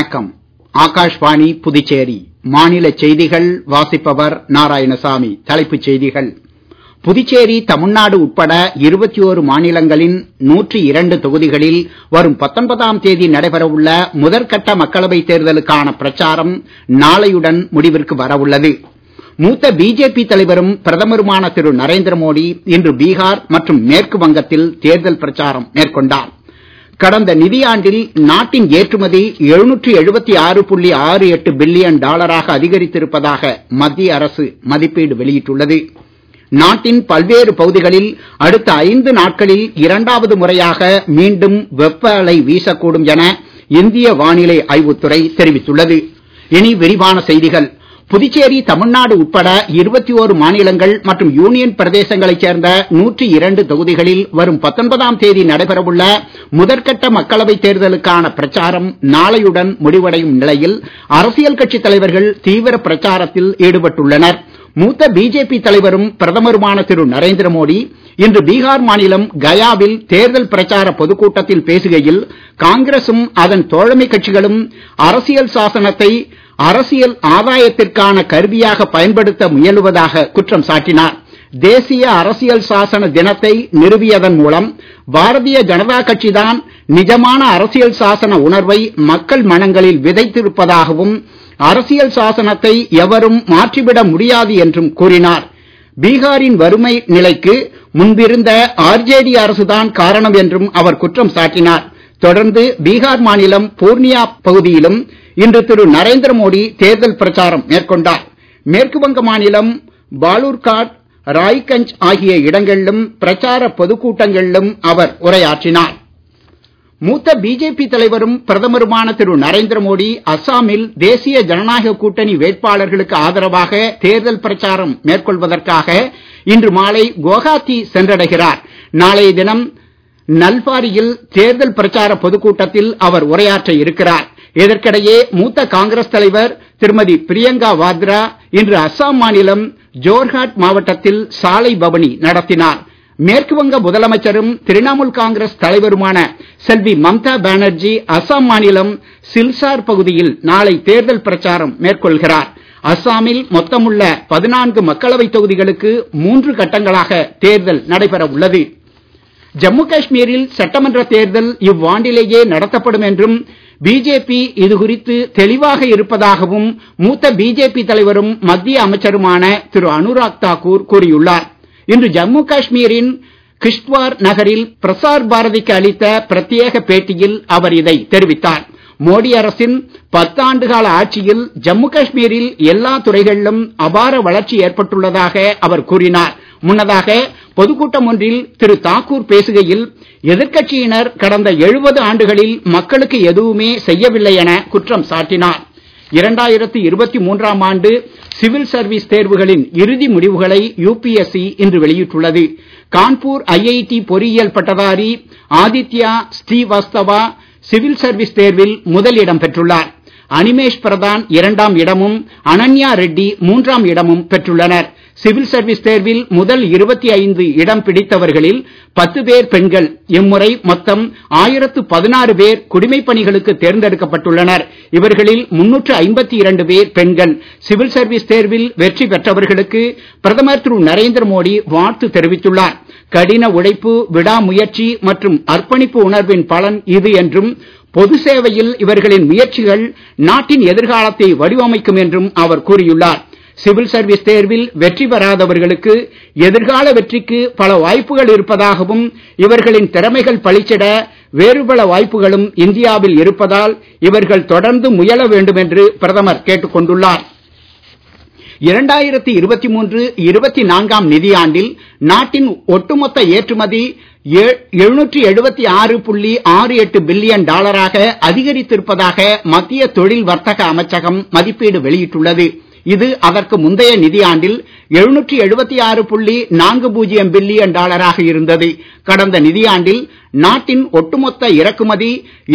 வணக்கம் ஆகாஷ்வாணி புதுச்சேரி மாநில செய்திகள் வாசிப்பவர் நாராயணசாமி தலைப்புச் செய்திகள் புதுச்சேரி தமிழ்நாடு உட்பட 21 மாநிலங்களின் 102 தொகுதிகளில் வரும் 19ஆம் தேதி நடைபெறவுள்ள முதற்கட்ட மக்களவைத் தேர்தலுக்கான பிரச்சாரம் நாளையுடன் முடிவிற்கு வரவுள்ளது மூத்த பிஜேபி தலைவரும் பிரதமருமான திரு நரேந்திர மோடி இன்று பீகார் மற்றும் மேற்கு வங்கத்தில் தேர்தல் பிரச்சாரம் மேற்கொண்டார் கடந்த நிதியாண்டில் நாட்டின் ஏற்றுமதி 776.68 பில்லியன் டாலராக அதிகரித்திருப்பதாக மத்திய அரசு மதிப்பீடு வெளியிட்டுள்ளது நாட்டின் பல்வேறு பகுதிகளில் அடுத்த ஐந்து நாட்களில் இரண்டாவது முறையாக மீண்டும் வெப்ப அலை வீசக்கூடும் என இந்திய வானிலை ஆய்வுத்துறை தெரிவித்துள்ளது இனி விரிவான செய்திகள் புதுச்சேரி தமிழ்நாடு உட்பட 21 மாநிலங்கள் மற்றும் யூனியன் பிரதேசங்களைச் சேர்ந்த 102 தொகுதிகளில் வரும் 19ஆம் தேதி நடைபெறவுள்ள முதற்கட்ட மக்களவைத் தேர்தலுக்கான பிரச்சாரம் நாளையுடன் முடிவடையும் நிலையில் அரசியல் கட்சித் தலைவர்கள் தீவிர பிரச்சாரத்தில் ஈடுபட்டுள்ளனர் மூத்த பிஜேபி தலைவரும் பிரதமருமான திரு நரேந்திர மோடி இன்று பீகார் மாநிலம் கயாவில் தேர்தல் பிரச்சார பொதுக்கூட்டத்தில் பேசுகையில் காங்கிரசும் அதன் தோழமை கட்சிகளும் அரசியல் சாசனத்தை அரசியல் ஆதாயத்திற்கான கருவியாக பயன்படுத்த முயலுவதாக குற்றம் சாட்டினார் தேசிய அரசியல் சாசன தினத்தை நிறுவியதன் மூலம் பாரதிய ஜனதா கட்சிதான் நிஜமான அரசியல் சாசன உணர்வை மக்கள் மனங்களில் விதைத்திருப்பதாகவும் அரசியல் சாசனத்தை எவரும் மாற்றிவிட முடியாது என்றும் கூறினார் பீகாரின் வறுமை நிலைக்கு முன்பிருந்த ஆர்ஜேடி அரசுதான் காரணம் என்றும் அவர் குற்றம் சாட்டினார் தொடர்ந்து பீகார் மாநிலம் பூர்ணியா பகுதியிலும் இன்று திரு நரேந்திர மோடி தேர்தல் பிரச்சாரம் மேற்கொண்டார் மேற்கு வங்க மாநிலம் பாலூர்காட் ராய்கஞ்ச் ஆகிய இடங்களிலும் பிரச்சார பொதுக்கூட்டங்களிலும் அவர் உரையாற்றினார் மூத்த பிஜேபி தலைவரும் பிரதமருமான திரு நரேந்திர மோடி அஸ்ஸாமில் தேசிய ஜனநாயக கூட்டணி வேட்பாளர்களுக்கு ஆதரவாக தேர்தல் பிரச்சாரம் மேற்கொள்வதற்காக இன்று மாலை குவஹாத்தி சென்றடைகிறார் நாளைய தினம் நல்பாரியில் தேர்தல் பிரச்சார பொதுக்கூட்டத்தில் அவர் உரையாற்ற இருக்கிறார் இதற்கிடையே மூத்த காங்கிரஸ் தலைவர் திருமதி பிரியங்கா வாத்ரா இன்று அஸ்ஸாம் மாநிலம் ஜோர்ஹாட் மாவட்டத்தில் சாலை பவனி நடத்தினார் மேற்கு வங்க முதலமைச்சரும் திரிணாமுல் காங்கிரஸ் தலைவருமான செல்வி மம்தா பானர்ஜி அஸ்ஸாம் மாநிலம் சில்சார் பகுதியில் நாளை தேர்தல் பிரச்சாரம் மேற்கொள்கிறார் அஸ்ஸாமில் மொத்தமுள்ள பதினான்கு மக்களவை தொகுதிகளுக்கு மூன்று கட்டங்களாக தேர்தல் நடைபெற உள்ளது ஜம்மு காஷ்மீரில் சட்டமன்ற தேர்தல் இவ்வாண்டிலேயே நடத்தப்படும் என்றும் பிஜேபி இது குறித்து தெளிவாக இருப்பதாகவும் மூத்த பிஜேபி தலைவரும் மத்திய அமைச்சருமான திரு அனுராக் தாக்கூர் கூறியுள்ளார் இன்று ஜம்மு காஷ்மீரின் கிஷ்ட்வார் நகரில் பிரசார் பாரதிக்கு அளித்த பிரத்யேக பேட்டியில் அவர் இதை தெரிவித்தார் மோடி அரசின் பத்தாண்டு கால ஆட்சியில் ஜம்மு காஷ்மீரில் எல்லா துறைகளிலும் அபார வளர்ச்சி ஏற்பட்டுள்ளதாக அவர் கூறினார் முன்னதாக பொதுக்கூட்டம் ஒன்றில் திரு தாக்கூர் பேசுகையில் எதிர்க்கட்சியினர் கடந்த 70 ஆண்டுகளில் மக்களுக்கு எதுவுமே செய்யவில்லை என குற்றம் சாட்டினார் 2023ஆம் ஆண்டு சிவில் சர்வீஸ் தேர்வுகளின் இறுதி முடிவுகளை யுபிஎஸ்சி இன்று வெளியிட்டுள்ளது கான்பூர் ஐஐடி பொறியியல் பட்டதாரி ஆதித்யா ஸ்ரீவாஸ்தவா சிவில் சர்வீஸ் தேர்வில் முதல் இடம் பெற்றுள்ளார் அனிமேஷ் பிரதான் இரண்டாம் இடமும் அனன்யா ரெட்டி மூன்றாம் இடமும் பெற்றுள்ளனர் சிவில் சர்வீஸ் தேர்வில் முதல் 25 இடம் பிடித்தவர்களில் 10 பேர் பெண்கள் இம்முறை மொத்தம் 1016 பேர் குடிமைப் பணிகளுக்கு தேர்ந்தெடுக்கப்பட்டுள்ளனர் இவர்களில் 352 பேர் பெண்கள் சிவில் சர்வீஸ் தேர்வில் வெற்றி பெற்றவர்களுக்கு பிரதமர் திரு நரேந்திர மோடி வாழ்த்து தெரிவித்துள்ளார் கடின உழைப்பு விடாமுயற்சி மற்றும் அர்ப்பணிப்பு உணர்வின் பலன் இது என்றும் பொது சேவையில் இவர்களின் முயற்சிகள் நாட்டின் எதிர்காலத்தை வடிவமைக்கும் என்றும் அவர் கூறியுள்ளார் சிவில் சர்வீஸ் தேர்வில் வெற்றி பெறாதவர்களுக்கு எதிர்கால வெற்றிக்கு பல வாய்ப்புகள் இருப்பதாகவும் இவர்களின் திறமைகள் பளிச்சிட வேறு பல வாய்ப்புகளும் இந்தியாவில் இருப்பதால் இவர்கள் தொடர்ந்து முயல வேண்டும் என்று பிரதமர் கேட்டுக் கொண்டுள்ளார் 2023 24ஆம் நிதியாண்டில் நாட்டின் ஒட்டுமொத்த ஏற்றுமதி 776.68 பில்லியன் டாலராக அதிகரித்திருப்பதாக மத்திய தொழில் வர்த்தக அமைச்சகம் மதிப்பீடு வெளியிட்டுள்ளது இது அதற்கு முந்தைய நிதியாண்டில் 776.40 பில்லியன் டாலராக இருந்தது கடந்த நிதியாண்டில் நாட்டின் ஒட்டுமொத்த இறக்குமதி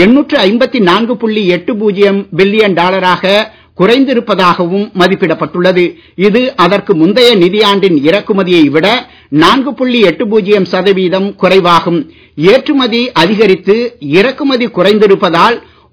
854.80 பில்லியன் டாலராக குறைந்திருப்பதாகவும் மதிப்பிடப்பட்டுள்ளது இது அதற்கு முந்தைய நிதியாண்டின் இறக்குமதியை விட 4.80 சதவீதம் குறைவாகும் ஏற்றுமதி அதிகரித்து இறக்குமதி குறைந்திருப்பதால்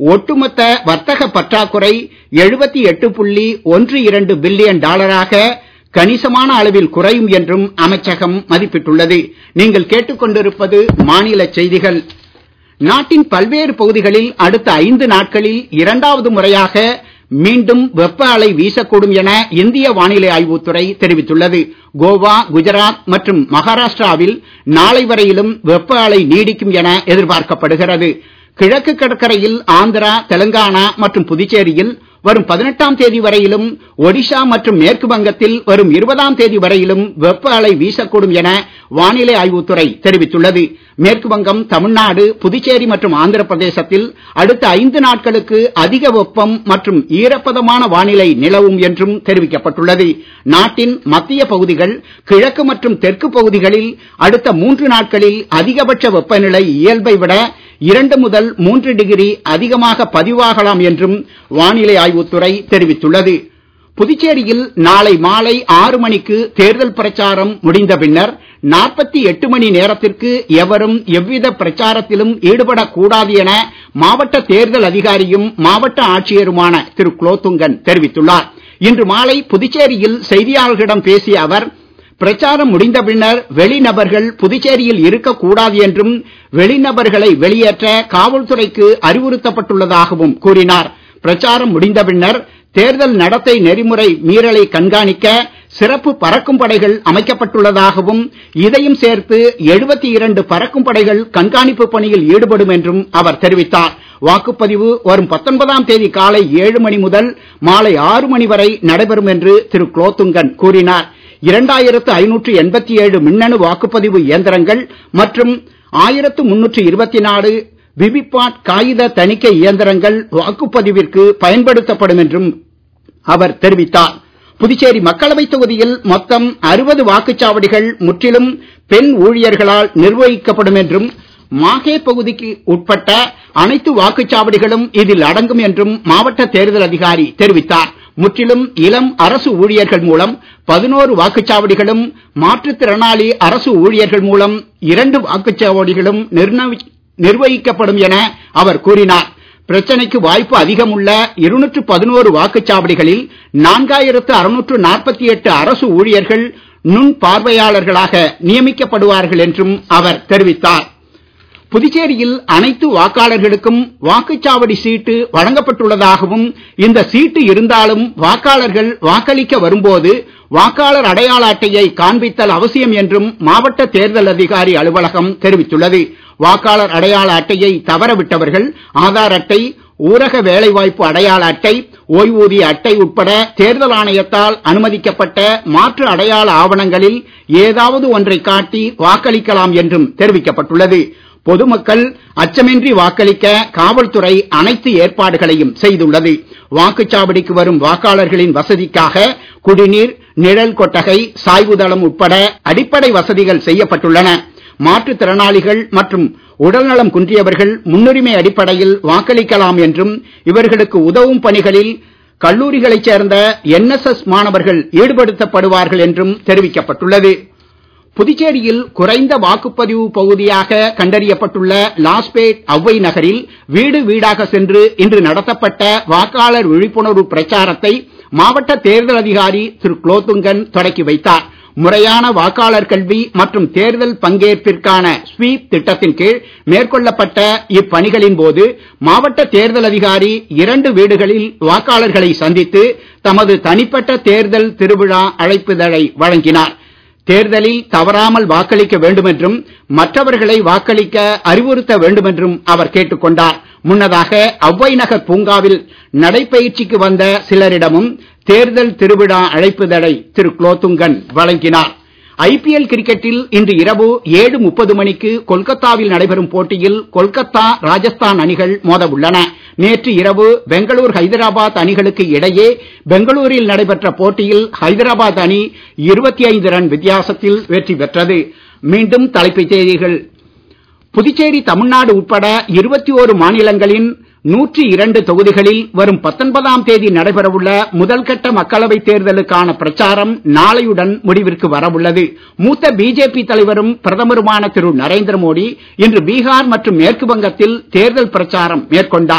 ஒட்டுமொத்த வர்த்தக பற்றாக்குறை எழுபத்தி எட்டு புள்ளி ஒன்று இரண்டு பில்லியன் டாலராக கணிசமான அளவில் குறையும் என்றும் அமைச்சகம் மதிப்பிட்டுள்ளது நீங்கள் கேட்டுக்கொண்டிருப்பது மாநில செய்திகள் நாட்டின் பல்வேறு பகுதிகளில் அடுத்த ஐந்து நாட்களில் இரண்டாவது முறையாக மீண்டும் வெப்ப அலை வீசக்கூடும் என இந்திய வானிலை ஆய்வுத்துறை தெரிவித்துள்ளது கோவா குஜராத் மற்றும் மகாராஷ்டிராவில் நாளை வரையிலும் வெப்ப அலை நீடிக்கும் என எதிர்பார்க்கப்படுகிறது கிழக்கு கடற்கரையில் ஆந்திரா தெலுங்கானா மற்றும் புதுச்சேரியில் வரும் பதினெட்டாம் தேதி வரையிலும் ஒடிஷா மற்றும் மேற்கு வங்கத்தில் வரும் இருபதாம் தேதி வரையிலும் வெப்ப அலை வீசக்கூடும் என வானிலை ஆய்வுத்துறை தெரிவித்துள்ளது மேற்கு வங்கம் தமிழ்நாடு புதுச்சேரி மற்றும் ஆந்திர பிரதேசத்தில் அடுத்த ஐந்து நாட்களுக்கு அதிக வெப்பம் மற்றும் ஈரப்பதமான வானிலை நிலவும் என்றும் தெரிவிக்கப்பட்டுள்ளது நாட்டின் மத்திய பகுதிகள் கிழக்கு மற்றும் தெற்கு பகுதிகளில் அடுத்த மூன்று நாட்களில் அதிகபட்ச வெப்பநிலை இயல்பை விட இரண்டு முதல் மூன்று டிகிரி அதிகமாக பதிவாகலாம் என்றும் வானிலை ஆய்வுத்துறை தெரிவித்துள்ளது புதுச்சேரியில் நாளை மாலை ஆறு மணிக்கு தேர்தல் பிரச்சாரம் முடிந்த பின்னர் நாற்பத்தி எட்டு மணி நேரத்திற்கு எவரும் எவ்வித பிரச்சாரத்திலும் ஈடுபடக் கூடாது என மாவட்ட தேர்தல் அதிகாரியும் மாவட்ட ஆட்சியருமான திரு குலோத்துங்கன் தெரிவித்துள்ளார் இன்று மாலை புதுச்சேரியில் செய்தியாளர்களிடம் பேசிய அவர் பிரச்சாரம் முடிந்த பின்னர் வெளிநபர்கள் புதுச்சேரியில் இருக்கக்கூடாது என்றும் வெளிநபர்களை வெளியேற்ற காவல்துறைக்கு அறிவுறுத்தப்பட்டுள்ளதாகவும் கூறினார் பிரச்சாரம் முடிந்த பின்னர் தேர்தல் நடத்தை நெறிமுறை மீறலை கண்காணிக்க சிறப்பு பறக்கும் படைகள் அமைக்கப்பட்டுள்ளதாகவும் இதையும் சேர்த்து எழுபத்தி இரண்டு பறக்கும் படைகள் கண்காணிப்பு பணியில் ஈடுபடும் என்றும் அவர் தெரிவித்தார் வாக்குப்பதிவு வரும் பத்தொன்பதாம் தேதி காலை ஏழு மணி முதல் மாலை ஆறு மணி வரை நடைபெறும் என்று திரு குலோத்துங்கன் கூறினார் இரண்டாயிரத்து ஐநூற்று எண்பத்தி ஏழு மின்னணு வாக்குப்பதிவு இயந்திரங்கள் மற்றும் ஆயிரத்து முன்னூற்று இருபத்தி நாலு விவிபாட் காகித தணிக்கை இயந்திரங்கள் வாக்குப்பதிவிற்கு பயன்படுத்தப்படும் என்றும் அவர் தெரிவித்தார் புதுச்சேரி மக்களவைத் தொகுதியில் மொத்தம் அறுபது வாக்குச்சாவடிகள் முற்றிலும் பெண் ஊழியர்களால் நிர்வகிக்கப்படும் என்றும் மாஹே பகுதிக்கு உட்பட்ட அனைத்து வாக்குச்சாவடிகளும் இதில் அடங்கும் என்றும் மாவட்ட தேர்தல் அதிகாரி தெரிவித்தார் முற்றிலும் இளம் அரசு ஊழியர்கள் மூலம் பதினோரு வாக்குச்சாவடிகளும் மாற்றுத்திறனாளி அரசு ஊழியர்கள் மூலம் இரண்டு வாக்குச்சாவடிகளும் நிர்வகிக்கப்படும் என அவர் கூறினார் பிரச்சனைக்கு வாய்ப்பு அதிகம் உள்ள இருநூற்று பதினோரு வாக்குச்சாவடிகளில் நான்காயிரத்து அறுநூற்று நாற்பத்தி எட்டு அரசு ஊழியர்கள் நுண் பார்வையாளர்களாக நியமிக்கப்படுவார்கள் என்றும் அவர் தெரிவித்தார் புதுச்சேரியில் அனைத்து வாக்காளர்களுக்கும் வாக்குச்சாவடி சீட்டு வழங்கப்பட்டுள்ளதாகவும் இந்த சீட்டு இருந்தாலும் வாக்காளர்கள் வாக்களிக்க வரும்போது வாக்காளர் அடையாள அட்டையை காண்பித்தல் அவசியம் என்றும் மாவட்ட தேர்தல் அதிகாரி அலுவலகம் தெரிவித்துள்ளது வாக்காளர் அடையாள அட்டையை தவறவிட்டவர்கள் ஆதார் அட்டை ஊரக வேலைவாய்ப்பு அடையாள அட்டை ஓய்வூதிய அட்டை உட்பட தேர்தல் ஆணையத்தால் அனுமதிக்கப்பட்ட மாற்று அடையாள ஆவணங்களில் ஏதாவது ஒன்றை காட்டி வாக்களிக்கலாம் என்றும் தெரிவிக்கப்பட்டுள்ளது பொதுமக்கள் அச்சமின்றி வாக்களிக்க காவல்துறை அனைத்து ஏற்பாடுகளையும் செய்துள்ளது வாக்குச்சாவடிக்கு வரும் வாக்காளர்களின் வசதிக்காக குடிநீர் நிழல் கொட்டகை சாய்வுதளம் உட்பட அடிப்படை வசதிகள் செய்யப்பட்டுள்ளன மாற்றுத் திறனாளிகள் மற்றும் உடல்நலம் குன்றியவர்கள் முன்னுரிமை அடிப்படையில் வாக்களிக்கலாம் என்றும் இவர்களுக்கு உதவும் பணிகளில் கல்லூரிகளைச் சேர்ந்த என்எஸ்எஸ் மாணவர்கள் ஈடுபடுத்தப்படுவார்கள் என்றும் தெரிவிக்கப்பட்டுள்ளது புதுச்சேரியில் குறைந்த வாக்குப்பதிவு பகுதியாக கண்டறியப்பட்டுள்ள லாஸ்பேட் அவ்வை நகரில் வீடு வீடாக சென்று இன்று நடத்தப்பட்ட வாக்காளர் விழிப்புணர்வு பிரச்சாரத்தை மாவட்ட தேர்தல் அதிகாரி திரு குலோத்துங்கன் தொடக்கி வைத்தார் முறையான வாக்காளர் கல்வி மற்றும் தேர்தல் பங்கேற்பிற்கான ஸ்வீப் திட்டத்தின் கீழ் மேற்கொள்ளப்பட்ட இப்பணிகளின் போது மாவட்ட தேர்தல் அதிகாரி இரண்டு வீடுகளில் வாக்காளர்களை சந்தித்து தமது தனிப்பட்ட தேர்தல் திருவிழா அழைப்புதழை வழங்கினார் தேர்தலில் தவறாமல் வாக்களிக்க வேண்டும் என்றும் மற்றவர்களை வாக்களிக்க அறிவுறுத்த வேண்டும் என்றும் அவர் கேட்டுக் கொண்டார் முன்னதாக அவ்வை நகர் பூங்காவில் நடைபயிற்சிக்கு வந்த சிலரிடமும் தேர்தல் திருவிழா அழைப்புதழை திரு குலோத்துங்கன் வழங்கினார் ஐபிஎல் கிரிக்கெட்டில் இன்று இரவு ஏழு முப்பது மணிக்கு கொல்கத்தாவில் நடைபெறும் போட்டியில் கொல்கத்தா ராஜஸ்தான் அணிகள் மோத உள்ளன நேற்று இரவு பெங்களூர் ஹைதராபாத் அணிகளுக்கு இடையே பெங்களூரில் நடைபெற்ற போட்டியில் ஹைதராபாத் அணி இருபத்தி ஐந்து ரன் வித்தியாசத்தில் வெற்றி பெற்றது மீண்டும் தலைப்புச் செய்திகள் புதுச்சேரி தமிழ்நாடு உட்பட இருபத்தி ஓரு மாநிலங்களின் நூற்றி இரண்டு தொகுதிகளில் வரும் பத்தொன்பதாம் தேதி நடைபெறவுள்ள முதல் கட்ட மக்களவைத் தேர்தலுக்கான பிரச்சாரம் நாளையுடன் முடிவிற்கு வரவுள்ளது மூத்த பிஜேபி தலைவரும் பிரதமருமான திரு நரேந்திர மோடி இன்று பீகார் மற்றும் மேற்கு வங்கத்தில் தேர்தல் பிரச்சாரம் மேற்கொண்டார்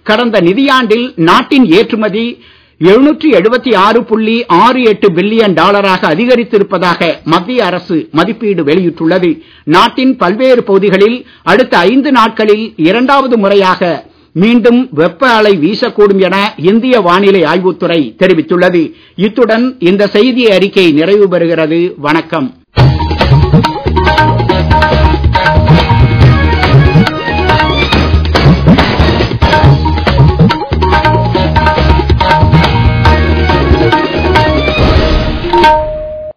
கடந்த நிதியாண்டில் நாட்டின் ஏற்றுமதி எழுநூற்றி எழுபத்தி ஆறு புள்ளி ஆறு எட்டு பில்லியன் டாலராக அதிகரித்திருப்பதாக மத்திய அரசு மதிப்பீடு வெளியிட்டுள்ளது நாட்டின் பல்வேறு பகுதிகளில் அடுத்த ஐந்து நாட்களில் இரண்டாவது முறையாக மீண்டும் வெப்ப அலை வீசக்கூடும் என இந்திய வானிலை ஆய்வுத்துறை தெரிவித்துள்ளது இத்துடன் இந்த செய்தி அறிக்கை நிறைவு பெறுகிறது வணக்கம்